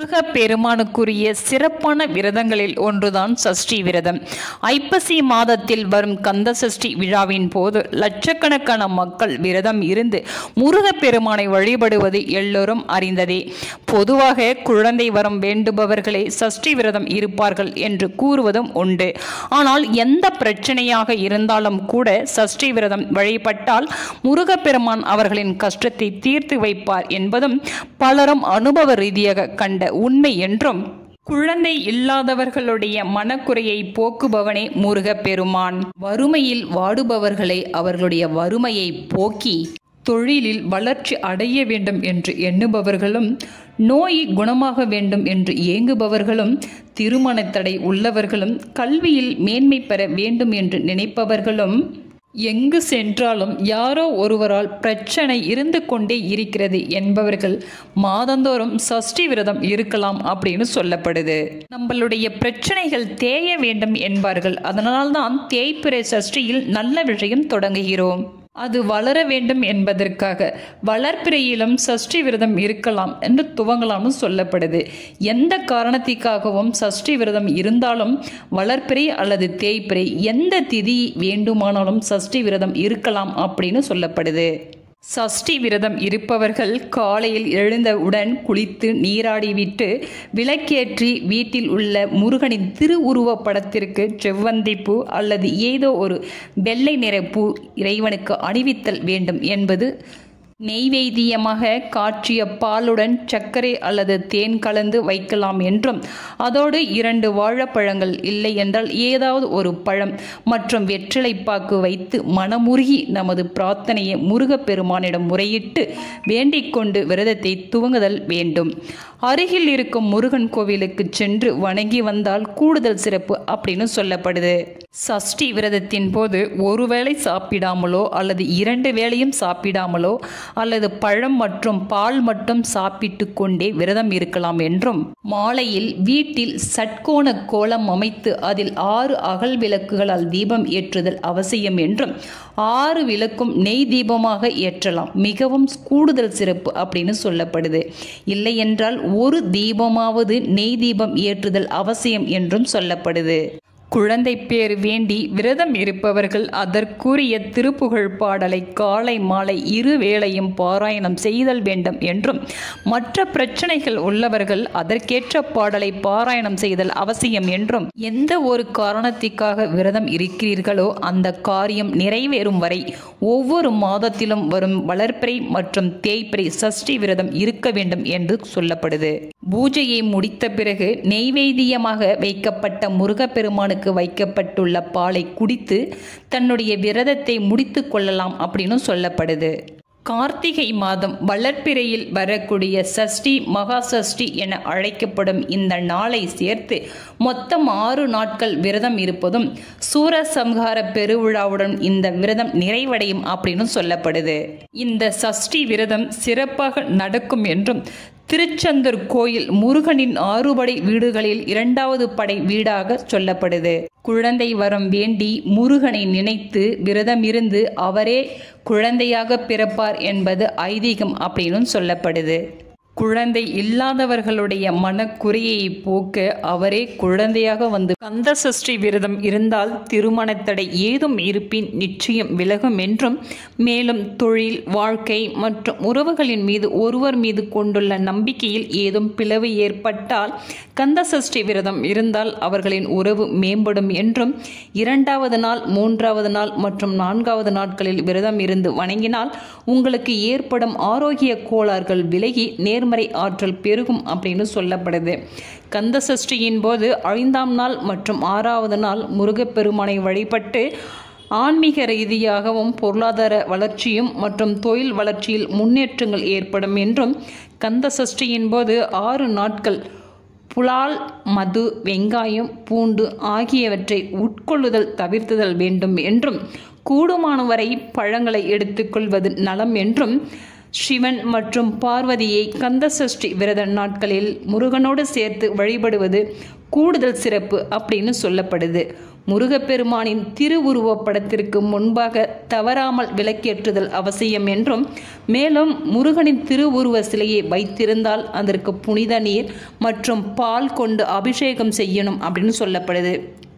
முருகப்பெருமானுக்குரிய சிறப்பான விரதங்களில் ஒன்றுதான் சஷ்டி விரதம் ஐப்பசி மாதத்தில் வரும் கந்த சஷ்டி விழாவின் போது லட்சக்கணக்கான மக்கள் விரதம் இருந்து முருகப்பெருமானை வழிபடுவது எல்லோரும் அறிந்ததே பொதுவாக குழந்தை வரம் வேண்டுபவர்களே சஷ்டி விரதம் இருப்பார்கள் என்று கூறுவதும் உண்டு ஆனால் எந்த பிரச்சனையாக இருந்தாலும் கூட சஷ்டி விரதம் வழிபட்டால் முருகப்பெருமான் அவர்களின் கஷ்டத்தை தீர்த்து வைப்பார் என்பதும் பலரும் அனுபவ ரீதியாக கண்ட உண்மை என்றும் குழந்தை இல்லாதவர்களுடைய மனக்குறையை போக்குபவனே முருகப்பெருமான் வறுமையில் வாடுபவர்களை அவர்களுடைய வறுமையை போக்கி தொழிலில் வளர்ச்சி அடைய வேண்டும் என்று எண்ணுபவர்களும் நோய் குணமாக வேண்டும் என்று ஏங்குபவர்களும் திருமணத் தடை உள்ளவர்களும் கல்வியில் மேன்மை பெற வேண்டும் என்று நினைப்பவர்களும் எங்கு சென்றாலும் யாரோ ஒருவரால் பிரச்சனை இருந்து கொண்டே இருக்கிறது என்பவர்கள் மாதந்தோறும் சஷ்டி விரதம் இருக்கலாம் அப்படின்னு சொல்லப்படுது நம்மளுடைய பிரச்சனைகள் தேய வேண்டும் என்பார்கள் அதனால்தான் தேய்பிறை சஷ்டியில் நல்ல விஷயம் தொடங்குகிறோம் அது வளர வேண்டும் என்பதற்காக வளர்ப்பிறையிலும் சஷ்டி விரதம் இருக்கலாம் என்று துவங்கலாம்னு சொல்லப்படுது எந்த காரணத்திற்காகவும் சஷ்டி விரதம் இருந்தாலும் வளர்ப்பிறை அல்லது தேய்ப்பிறை எந்த திதி வேண்டுமானாலும் சஷ்டி விரதம் இருக்கலாம் அப்படின்னு சொல்லப்படுது சஷ்டி விரதம் இருப்பவர்கள் காலையில் எழுந்தவுடன் குளித்து நீராடிவிட்டு விளக்கேற்றி வீட்டில் உள்ள முருகனின் திருவுருவப் படத்திற்கு செவ்வந்தி பூ அல்லது ஏதோ ஒரு வெள்ளை நிற பூ இறைவனுக்கு அணிவித்தல் வேண்டும் என்பது நெய்வேத்தியமாக காய்ச்சிய பாலுடன் சர்க்கரை அல்லது தேன் கலந்து வைக்கலாம் என்றும் அதோடு இரண்டு வாழைப்பழங்கள் இல்லை என்றால் ஏதாவது ஒரு பழம் மற்றும் வெற்றிலைப்பாக்கு வைத்து மனமுருகி நமது பிரார்த்தனையை முருகப்பெருமானிடம் முறையிட்டு வேண்டிக் கொண்டு விரதத்தை துவங்குதல் வேண்டும் அருகில் இருக்கும் முருகன் கோவிலுக்கு சென்று வணங்கி வந்தால் கூடுதல் சிறப்பு அப்படின்னு சொல்லப்படுது சஷ்டி விரதத்தின் போது ஒருவேளை சாப்பிடாமலோ அல்லது இரண்டு வேளையும் சாப்பிடாமலோ அல்லது பழம் மற்றும் பால் மட்டும் சாப்பிட்டு கொண்டே விரதம் இருக்கலாம் என்றும் மாலையில் வீட்டில் சட்கோண கோலம் அமைத்து அதில் ஆறு அகல் விளக்குகளால் தீபம் ஏற்றுதல் அவசியம் என்றும் ஆறு விளக்கும் நெய் தீபமாக ஏற்றலாம் மிகவும் கூடுதல் சிறப்பு அப்படின்னு சொல்லப்படுது இல்லை என்றால் ஒரு தீபமாவது நெய் தீபம் ஏற்றுதல் அவசியம் என்றும் சொல்லப்படுது குழந்தை பேர் வேண்டி விரதம் இருப்பவர்கள் அதற்குரிய திருப்புகழ் பாடலை காலை மாலை இரு வேளையும் பாராயணம் செய்தல் வேண்டும் என்றும் மற்ற பிரச்சனைகள் உள்ளவர்கள் அதற்கேற்ற பாடலை பாராயணம் செய்தல் அவசியம் என்றும் எந்த ஒரு காரணத்திற்காக விரதம் இருக்கிறீர்களோ அந்த காரியம் நிறைவேறும் வரை ஒவ்வொரு மாதத்திலும் வரும் வளர்ப்பிறை மற்றும் தேய்ப்பிறை சஷ்டி விரதம் இருக்க வேண்டும் என்று சொல்லப்படுது பூஜையை முடித்த பிறகு நெய்வேத்தியமாக வைக்கப்பட்ட முருகப்பெருமானுக்கு வைக்கப்பட்டுள்ள பாலை குடித்து தன்னுடைய விரதத்தை முடித்து கொள்ளலாம் அப்படின்னு சொல்லப்படுது கார்த்திகை மாதம் வளர்ப்பிறையில் வரக்கூடிய சஷ்டி மகா சஷ்டி என அழைக்கப்படும் இந்த நாளை சேர்த்து மொத்தம் ஆறு நாட்கள் விரதம் இருப்பதும் சூரசம்ஹார பெருவிழாவுடன் இந்த விரதம் நிறைவடையும் அப்படின்னு சொல்லப்படுது இந்த சஷ்டி விரதம் சிறப்பாக நடக்கும் என்றும் திருச்செந்தூர் கோயில் முருகனின் ஆறுபடை வீடுகளில் இரண்டாவது படை வீடாக சொல்லப்படுது குழந்தை வரம் வேண்டி முருகனை நினைத்து விரதம் இருந்து அவரே குழந்தையாக பிறப்பார் என்பது ஐதீகம் அப்படின்னு சொல்லப்படுது குழந்தை இல்லாதவர்களுடைய மனக்குறையை போக்க அவரே குழந்தையாக வந்து கந்த சஷ்டி விரதம் இருந்தால் திருமணத்தடை ஏதும் இருப்பின் நிச்சயம் விலகும் என்றும் மேலும் தொழில் வாழ்க்கை மற்றும் உறவுகளின் மீது ஒருவர் மீது கொண்டுள்ள நம்பிக்கையில் ஏதும் பிளவு ஏற்பட்டால் கந்த சஷ்டி விரதம் இருந்தால் அவர்களின் உறவு மேம்படும் என்றும் இரண்டாவது நாள் மூன்றாவது நாள் மற்றும் நான்காவது நாட்களில் விரதம் இருந்து வணங்கினால் உங்களுக்கு ஏற்படும் ஆரோக்கிய கோளாறுகள் விலகி நேர்மறை ஆற்றல் பெருகும் அப்படின்னு சொல்லப்படுது கந்த சஷ்டியின் போது ஐந்தாம் நாள் மற்றும் ஆறாவது நாள் முருகப்பெருமானை வழிபட்டு ஆன்மீக ரீதியாகவும் பொருளாதார வளர்ச்சியும் மற்றும் தொழில் வளர்ச்சியில் முன்னேற்றங்கள் ஏற்படும் என்றும் கந்த சஷ்டியின் போது ஆறு நாட்கள் புலால் மது வெங்காயம் பூண்டு ஆகியவற்றை உட்கொள்ளுதல் தவிர்த்துதல் வேண்டும் என்றும் கூடுமானவரை பழங்களை எடுத்துக்கொள்வது நலம் என்றும் சிவன் மற்றும் பார்வதியை கந்தசஷ்டி விரத நாட்களில் முருகனோடு சேர்த்து வழிபடுவது கூடுதல் சிறப்பு அப்படின்னு சொல்லப்படுது முருகப்பெருமானின் திருவுருவப் படத்திற்கு முன்பாக தவறாமல் விளக்கேற்றுதல் அவசியம் என்றும் மேலும் முருகனின் திருவுருவ சிலையை வைத்திருந்தால் அதற்கு புனித நீர் மற்றும் பால் கொண்டு அபிஷேகம் செய்யணும் அப்படின்னு சொல்லப்படுது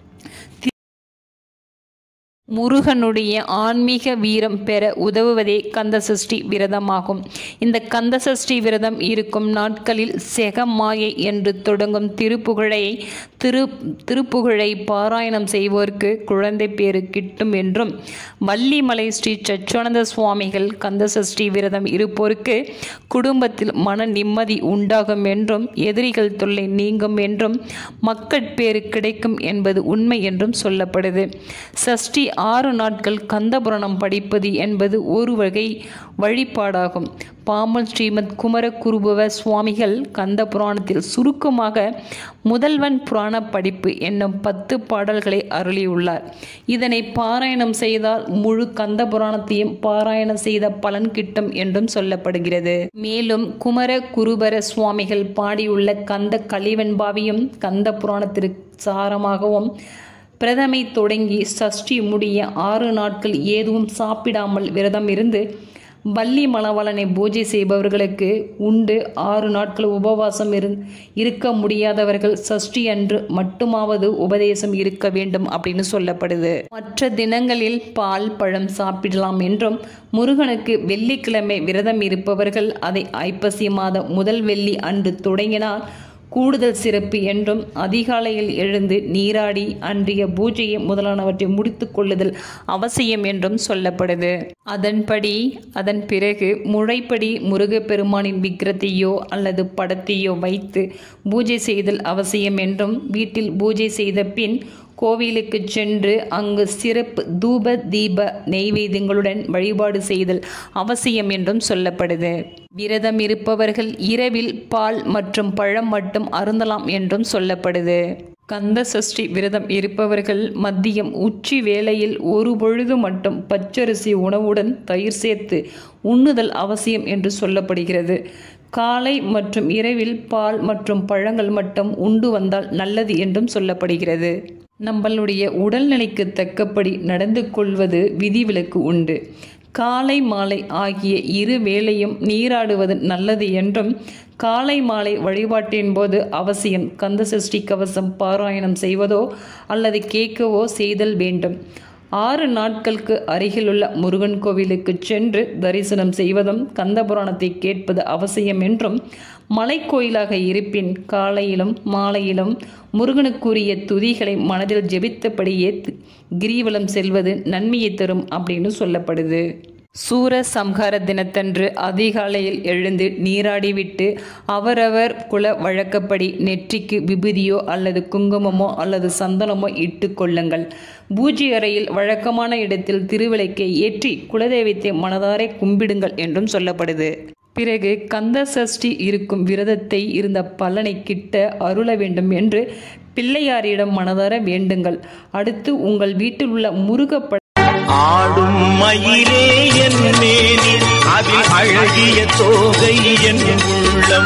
முருகனுடைய ஆன்மீக வீரம் பெற உதவுவதே கந்தசஷ்டி விரதமாகும் இந்த கந்தசஷ்டி விரதம் இருக்கும் நாட்களில் செகமாயை என்று தொடங்கும் திருப்புகழை திரு திருப்புகழை பாராயணம் செய்வோருக்கு குழந்தை பேறு கிட்டும் என்றும் வள்ளிமலை ஸ்ரீ சச்சுவானந்த சுவாமிகள் கந்தசஷ்டி விரதம் இருப்போருக்கு குடும்பத்தில் மன நிம்மதி உண்டாகும் என்றும் எதிரிகள் தொல்லை நீங்கும் என்றும் மக்கட்பேறு கிடைக்கும் என்பது உண்மை என்றும் சொல்லப்படுது சஷ்டி ஆறு நாட்கள் கந்தபுராணம் படிப்பது என்பது ஒரு வகை வழிபாடாகும் பாமல் ஸ்ரீமத் குமர குருபவ சுவாமிகள் கந்த புராணத்தில் சுருக்கமாக முதல்வன் புராண படிப்பு என்னும் பத்து பாடல்களை அருளியுள்ளார் இதனை பாராயணம் செய்தால் முழு கந்த புராணத்தையும் பாராயணம் செய்த பலன் கிட்டும் என்றும் சொல்லப்படுகிறது மேலும் குமர குருபர சுவாமிகள் பாடியுள்ள கந்த கலிவெண்பாவியும் கந்த புராணத்திற்கு சாரமாகவும் பிரதமை தொடங்கி சஷ்டி முடிய ஆறு நாட்கள் எதுவும் சாப்பிடாமல் விரதம் இருந்து வள்ளி மணவாளனை பூஜை செய்பவர்களுக்கு உண்டு ஆறு நாட்கள் உபவாசம் இரு இருக்க முடியாதவர்கள் சஷ்டி அன்று மட்டுமாவது உபதேசம் இருக்க வேண்டும் அப்படின்னு சொல்லப்படுது மற்ற தினங்களில் பால் பழம் சாப்பிடலாம் என்றும் முருகனுக்கு வெள்ளிக்கிழமை விரதம் இருப்பவர்கள் அதை ஐப்பசி மாதம் முதல் வெள்ளி அன்று தொடங்கினால் கூடுதல் சிறப்பு என்றும் அதிகாலையில் எழுந்து நீராடி அன்றைய பூஜையை முதலானவற்றை முடித்து கொள்ளுதல் அவசியம் என்றும் சொல்லப்படுது அதன்படி அதன் பிறகு முறைப்படி முருகப்பெருமானின் விக்கிரத்தையோ அல்லது படத்தையோ வைத்து பூஜை செய்தல் அவசியம் என்றும் வீட்டில் பூஜை செய்த பின் கோவிலுக்கு சென்று அங்கு சிறப்பு தூப தீப நெய்வேத்தியங்களுடன் வழிபாடு செய்தல் அவசியம் என்றும் சொல்லப்படுது விரதம் இருப்பவர்கள் இரவில் பால் மற்றும் பழம் மட்டும் அருந்தலாம் என்றும் சொல்லப்படுது கந்த சஷ்டி விரதம் இருப்பவர்கள் மதியம் உச்சி வேளையில் ஒரு பொழுது மட்டும் பச்சரிசி உணவுடன் தயிர் சேர்த்து உண்ணுதல் அவசியம் என்று சொல்லப்படுகிறது காலை மற்றும் இரவில் பால் மற்றும் பழங்கள் மட்டும் உண்டு வந்தால் நல்லது என்றும் சொல்லப்படுகிறது நம்மளுடைய உடல்நிலைக்கு தக்கபடி நடந்து கொள்வது விதிவிலக்கு உண்டு காலை மாலை ஆகிய இரு வேளையும் நீராடுவது நல்லது என்றும் காலை மாலை வழிபாட்டின் போது அவசியம் கந்தசஷ்டி கவசம் பாராயணம் செய்வதோ அல்லது கேட்கவோ செய்தல் வேண்டும் ஆறு நாட்களுக்கு அருகிலுள்ள முருகன் கோவிலுக்கு சென்று தரிசனம் செய்வதும் கந்தபுராணத்தை கேட்பது அவசியம் என்றும் மலைக்கோயிலாக இருப்பின் காலையிலும் மாலையிலும் முருகனுக்குரிய துதிகளை மனதில் ஜெபித்தபடியே கிரிவலம் செல்வது நன்மையை தரும் அப்படின்னு சொல்லப்படுது சூர சம்ஹார தினத்தன்று அதிகாலையில் எழுந்து நீராடிவிட்டு அவரவர் குல வழக்கப்படி நெற்றிக்கு விபூதியோ அல்லது குங்குமமோ அல்லது சந்தனமோ இட்டு கொள்ளுங்கள் பூஜை அறையில் வழக்கமான இடத்தில் திருவிளக்கை ஏற்றி குலதெய்வத்தை மனதாரை கும்பிடுங்கள் என்றும் சொல்லப்படுது பிறகு கந்த சஷ்டி இருக்கும் விரதத்தை இருந்த பலனை கிட்ட அருள வேண்டும் என்று பிள்ளையாரிடம் மனதார வேண்டுங்கள் அடுத்து உங்கள் வீட்டில் உள்ள முருகப்பட ஆடும் மயிலே என் மேனி அதில் அழகிய தோகை என் உள்ளம்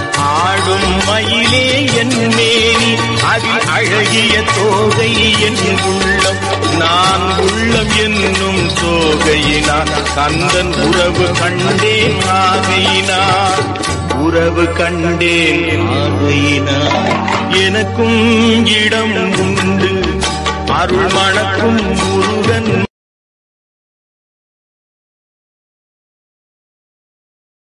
ஆடும் மயிலே என் மேனி அதில் அழகிய தோகை என் உள்ளம் நான் உள்ளம் என்னும் தோகையினார் கந்தன் உறவு கண்டேன் ஆகையினார் உறவு கண்டேன் ஆகையினார் எனக்கும் இடம் உண்டு அருள் மணக்கும் முருகன்